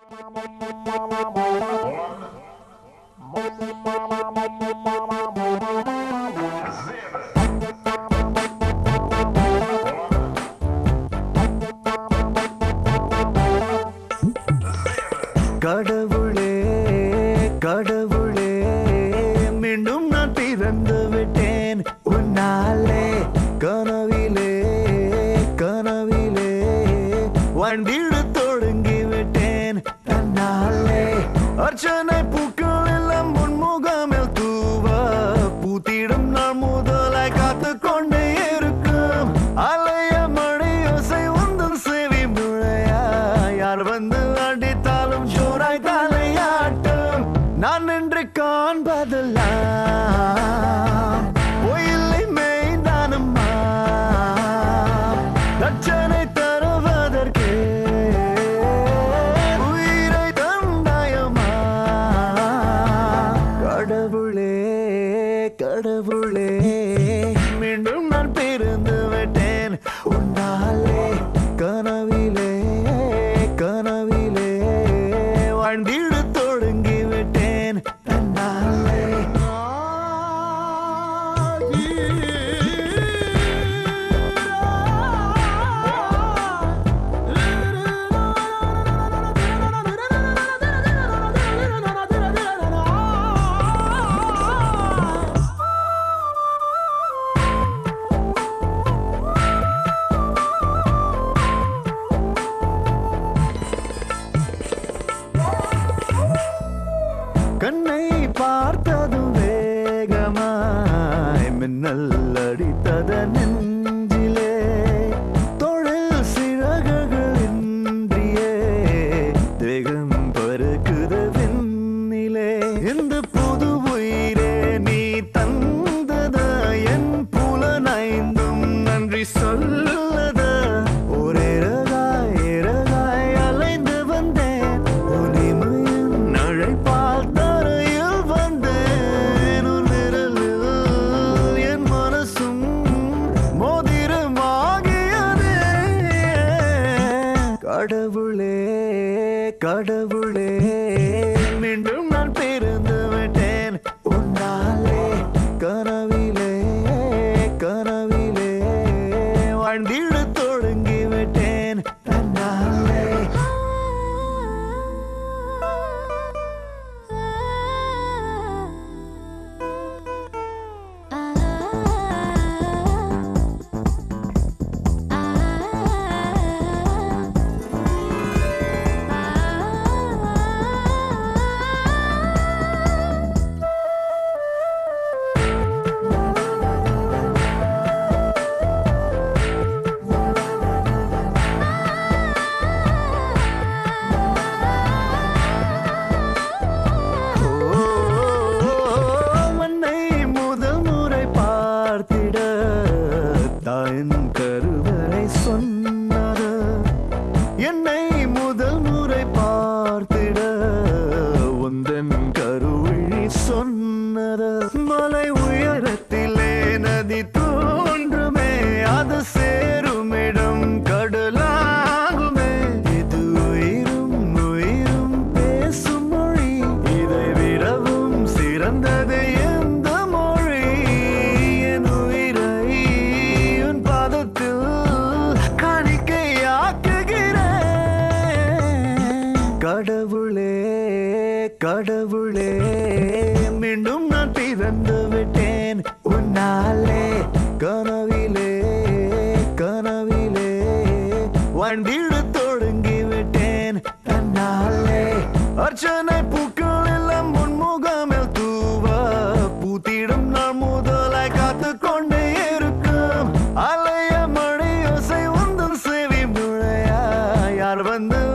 கடவுளே கடவுளே மீண்டும் நான் பிறந்து விட்டேன் உன்னாலே கனவிலே கனவிலே வண்டிட தொடங்கி விட்டேன் தன்னாலே அர்ச்சனை பூக்கள் எல்லாம் முன்முகமில் தூவ பூத்திடும் நாள் முதலாய் காத்து கொண்டே இருக்கும் அலைய மழை ஓசை உந்தன் செவி முழையா யார் வந்து அடித்தாலும் ஜோராய் தலையாட்டும் நான் நின்று காண்பதெல்லாம் பொயில்லை மெய்தானம்மா தட்சனை தருவதற்கே உயிரை தந்தாயம்மா கடவுளே கடவுளே மீண்டும் நான் பிறந்து விட்டேன் உன்னாலே கனவிலே கனவிலே வாழ்ந்திட தொடங்கி விட்டேன் தன்னாலே கண்ணை பார்த்ததும் வேகமாய் மின்னல் அடித்தத நெஞ்சிலே தொழில் சிறகுகள் இன்றியே தேகம் பருக்குது விண்ணிலே இந்த புது உயிரே நீ தந்தத என் புலனைந்தும் நன்றி சொல்லத ஒரே ரகாய் இரகாய் அலைந்து வந்தேன் ஒளிமையின் அழைப்பால் தரையில் வந்தேன் உன் விரலில் என் மனசும் மோதிரமாகியதே கடவுளே கடவுளே மீண்டும் நான் பிறந்து விட்டேன் உன்னாலே கனவிலே கனவிலே வாழ்ந்திட தொடங்கி விட்டேன் தன்னாலே மண்ணை முதல் முறை பார்த்திட தாயின் கருவறை சொன்னது என்னை முதல் முறை பார்த்திட உந்தன் கருவிழி சொன்னது மலை உயரத்திலே நதி தோன்றுமே அது சேருமிடம் கடலாகுமே இது உயிரும் உயிரும் பேசும் மொழி இதை விடவும் சிறந்தது எந்த மொழி என் உயிரை உன் பாதத்தில் காணிக்கையாக்குகிறேன் கடவுளே கடவுளே மீண்டும் நான் பிறந்து விட்டேன் உன்னாலே கனவிலே கனவிலே வாழ்ந்திட தொடங்கி விட்டேன் தன்னாலே அர்ச்சனை பூக்கள் எல்லாம் முன்முகமில் தூவ பூத்திடும் நாள் முதலாய் காத்து கொண்டே இருக்கும் அலைய மழை ஓசை உந்தன் செவி முழையா யார் வந்து